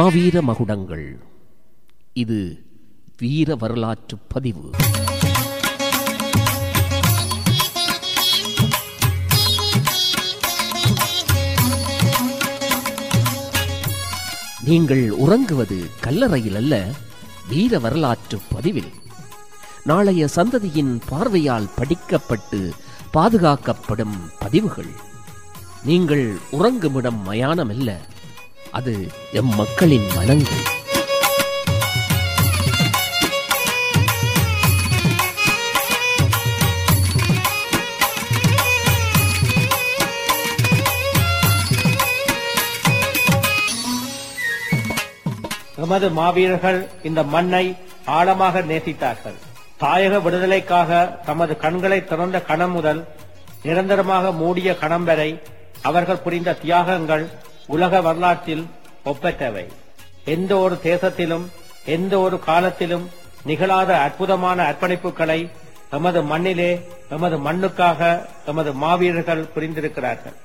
மாவீர மகுடங்கள் இது வீர வரலாற்று பதிவு நீங்கள் உறங்குவது கல்லறையில் அல்ல வீர வரலாற்று பதிவில் நாளைய சந்ததியின் பார்வையால் படிக்கப்பட்டு பாதுகாக்கப்படும் பதிவுகள் நீங்கள் உறங்குமிடம் மயானம் அல்ல அது எம் மக்களின் மனங்கள் எமது மாவீரர்கள் இந்த மண்ணை ஆழமாக நேசித்தார்கள் தாயக விடுதலைக்காக தமது கண்களை திறந்த கணம் முதல் நிரந்தரமாக மூடிய கணம் வரை அவர்கள் புரிந்த தியாகங்கள் உலக வரலாற்றில் ஒப்பற்றவை எந்த ஒரு தேசத்திலும் எந்த ஒரு காலத்திலும் நிகழாத அற்புதமான அர்ப்பணிப்புகளை எமது மண்ணிலே எமது மண்ணுக்காக எமது மாவீரர்கள் புரிந்திருக்கிறார்கள்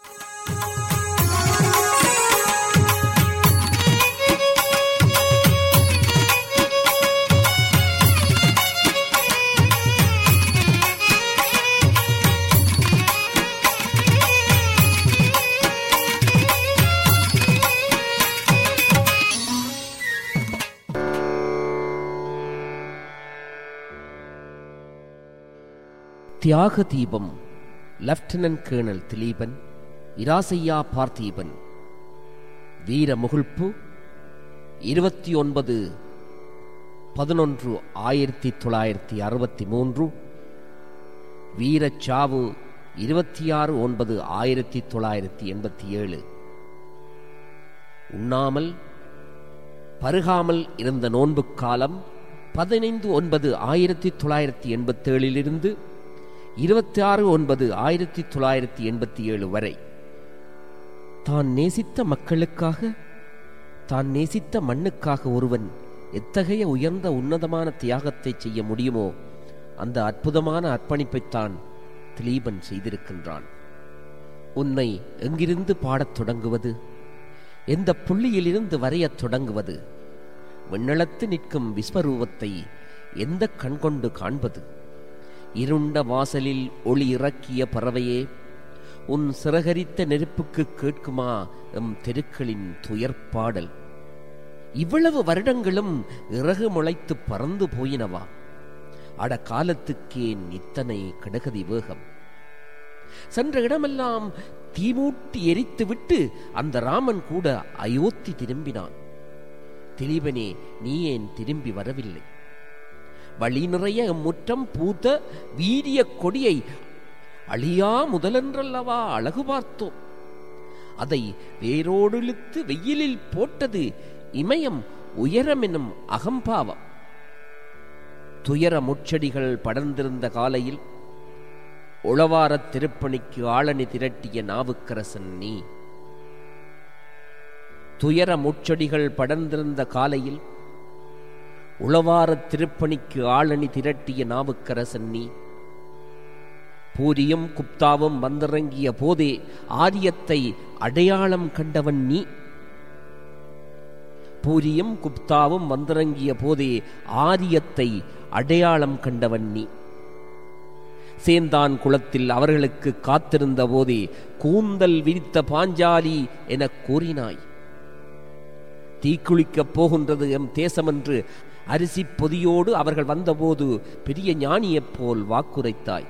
தியாக தீபம் லெப்டினன்ட் கேர்னல் திலீபன் இராசையா பார்த்தீபன் வீர முகிழ்ப்பு இருபத்தி ஒன்பது பதினொன்று ஆயிரத்தி தொள்ளாயிரத்தி அறுபத்தி மூன்று வீரச்சாவு இருபத்தி ஆறு ஒன்பது ஆயிரத்தி தொள்ளாயிரத்தி எண்பத்தி ஏழு உண்ணாமல் பருகாமல் இருந்த நோன்புக் காலம் பதினைந்து ஒன்பது ஆயிரத்தி தொள்ளாயிரத்தி எண்பத்தேழிலிருந்து இருபத்தி ஆறு ஒன்பது ஆயிரத்தி தொள்ளாயிரத்தி எண்பத்தி ஏழு வரை தான் நேசித்த மக்களுக்காக தான் நேசித்த மண்ணுக்காக ஒருவன் எத்தகைய உயர்ந்த உன்னதமான தியாகத்தை செய்ய முடியுமோ அந்த அற்புதமான அர்ப்பணிப்பைத்தான் திலீபன் செய்திருக்கின்றான் உன்னை எங்கிருந்து பாடத் தொடங்குவது எந்த புள்ளியிலிருந்து வரையத் தொடங்குவது விண்ணளத்து நிற்கும் விஸ்வரூபத்தை எந்த கண்கொண்டு காண்பது இருண்ட வாசலில் ஒளி இறக்கிய பறவையே உன் சிறகரித்த நெருப்புக்கு கேட்குமா எம் தெருக்களின் துயர்ப்பாடல் இவ்வளவு வருடங்களும் இறகு முளைத்து பறந்து போயினவா அட காலத்துக்கேன் இத்தனை கடகதி வேகம் சென்ற இடமெல்லாம் தீமூட்டி எரித்துவிட்டு அந்த ராமன் கூட அயோத்தி திரும்பினான் திலீபனே நீ ஏன் திரும்பி வரவில்லை வழி நிறைய முற்றம் பூத்த வீரிய கொடியை அழியா முதலென்றல்லவா அழகு பார்த்தோம் அதை வேரோடு இழுத்து வெயிலில் போட்டது இமயம் உயரமெனும் அகம்பாவம் துயர முச்செடிகள் படர்ந்திருந்த காலையில் உளவாரத் திருப்பணிக்கு ஆளணி திரட்டிய நாவுக்கரசன் நீ துயர முச்செடிகள் படர்ந்திருந்த காலையில் உளவாரத் திருப்பணிக்கு ஆளணி திரட்டிய நாவுக்கரசன் நீ பூரியும் குப்தாவும் வந்திறங்கிய போதே ஆரியத்தை அடையாளம் கண்டவன் நீ பூரியும் குப்தாவும் வந்திறங்கிய போதே ஆரியத்தை அடையாளம் கண்டவன் நீ சேந்தான் குளத்தில் அவர்களுக்கு காத்திருந்த போதே கூந்தல் விரித்த பாஞ்சாலி எனக் கூறினாய் தீக்குளிக்கப் போகின்றது எம் தேசமென்று அரிசி பொதியோடு அவர்கள் வந்தபோது பெரிய ஞானியைப் போல் வாக்குரைத்தாய்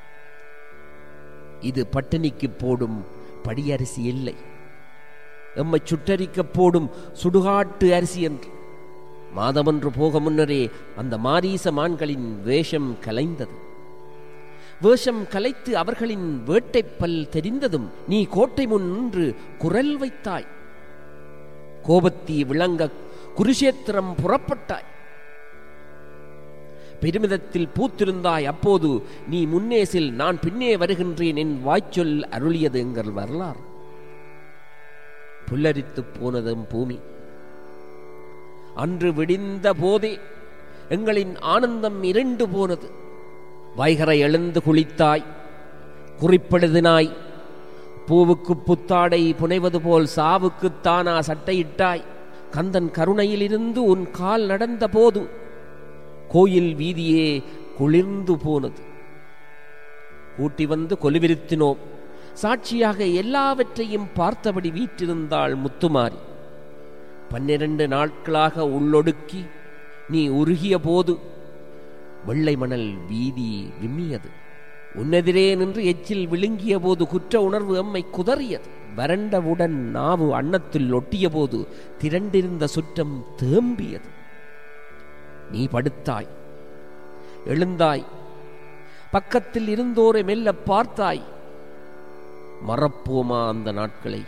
இது பட்டினிக்கு போடும் படியரிசி இல்லை எம்மை சுட்டரிக்கப் போடும் சுடுகாட்டு அரிசி என்று மாதமன்று போக முன்னரே அந்த மாரீச மான்களின் வேஷம் கலைந்தது வேஷம் கலைத்து அவர்களின் வேட்டைப்பல் தெரிந்ததும் நீ கோட்டை முன் நின்று குரல் வைத்தாய் கோபத்தி விளங்க குருஷேத்திரம் புறப்பட்டாய் பெருமிதத்தில் பூத்திருந்தாய் அப்போது நீ முன்னேசில் நான் பின்னே வருகின்றேன் என் வாய்ச்சொல் அருளியது எங்கள் வரலாறு புல்லரித்து போனதும் பூமி அன்று விடிந்த போதே எங்களின் ஆனந்தம் இருண்டு போனது வைகரை எழுந்து குளித்தாய் குறிப்பெழுதினாய் பூவுக்கு புத்தாடை புனைவது போல் சாவுக்குத் தானா சட்டையிட்டாய் கந்தன் கருணையிலிருந்து உன் கால் நடந்த போது கோயில் வீதியே குளிர்ந்து போனது கூட்டி வந்து கொலுவிருத்தினோம் சாட்சியாக எல்லாவற்றையும் பார்த்தபடி வீற்றிருந்தாள் முத்துமாரி பன்னிரண்டு நாட்களாக உள்ளொடுக்கி நீ உருகிய போது வெள்ளை மணல் வீதி விம்மியது உன்னெதிரே நின்று எச்சில் விழுங்கிய போது குற்ற உணர்வு எம்மை குதறியது வறண்டவுடன் நாவு அன்னத்தில் ஒட்டிய போது திரண்டிருந்த சுற்றம் தேம்பியது நீ படுத்தாய் எழுந்தாய் பக்கத்தில் இருந்தோரை மெல்ல பார்த்தாய் மறப்போமா அந்த நாட்களை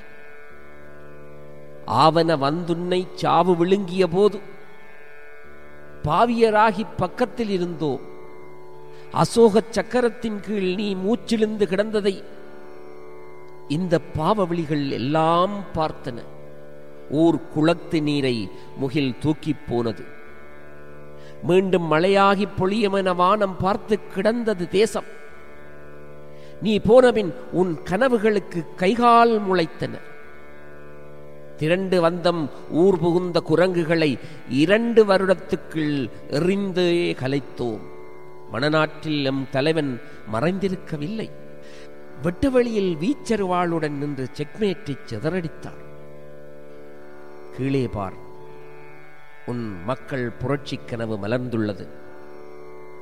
ஆவன வந்துன்னை சாவு விழுங்கிய போது பாவியராகி பக்கத்தில் இருந்தோம் அசோக சக்கரத்தின் கீழ் நீ மூச்சிலிருந்து கிடந்ததை இந்த பாவவழிகள் எல்லாம் பார்த்தன ஊர் குளத்து நீரை முகில் தூக்கிப் போனது மீண்டும் மழையாகி பொழியமென வானம் பார்த்து கிடந்தது தேசம் நீ போனபின் உன் கனவுகளுக்கு கைகால் முளைத்தன திரண்டு வந்தம் ஊர் புகுந்த குரங்குகளை இரண்டு வருடத்துக்குள் எறிந்தே கலைத்தோம் மணநாட்டில் எம் தலைவன் மறைந்திருக்கவில்லை வெட்டுவெளியில் வீச்சருவாளுடன் நின்று செக்மேட்டை சிதறடித்தார் கீழே பார் உன் மக்கள் புரட்சிக் கனவு மலர்ந்துள்ளது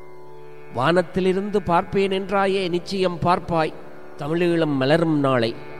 வானத்திலிருந்து பார்ப்பேன் என்றாயே நிச்சயம் பார்ப்பாய் தமிழீழம் மலரும் நாளை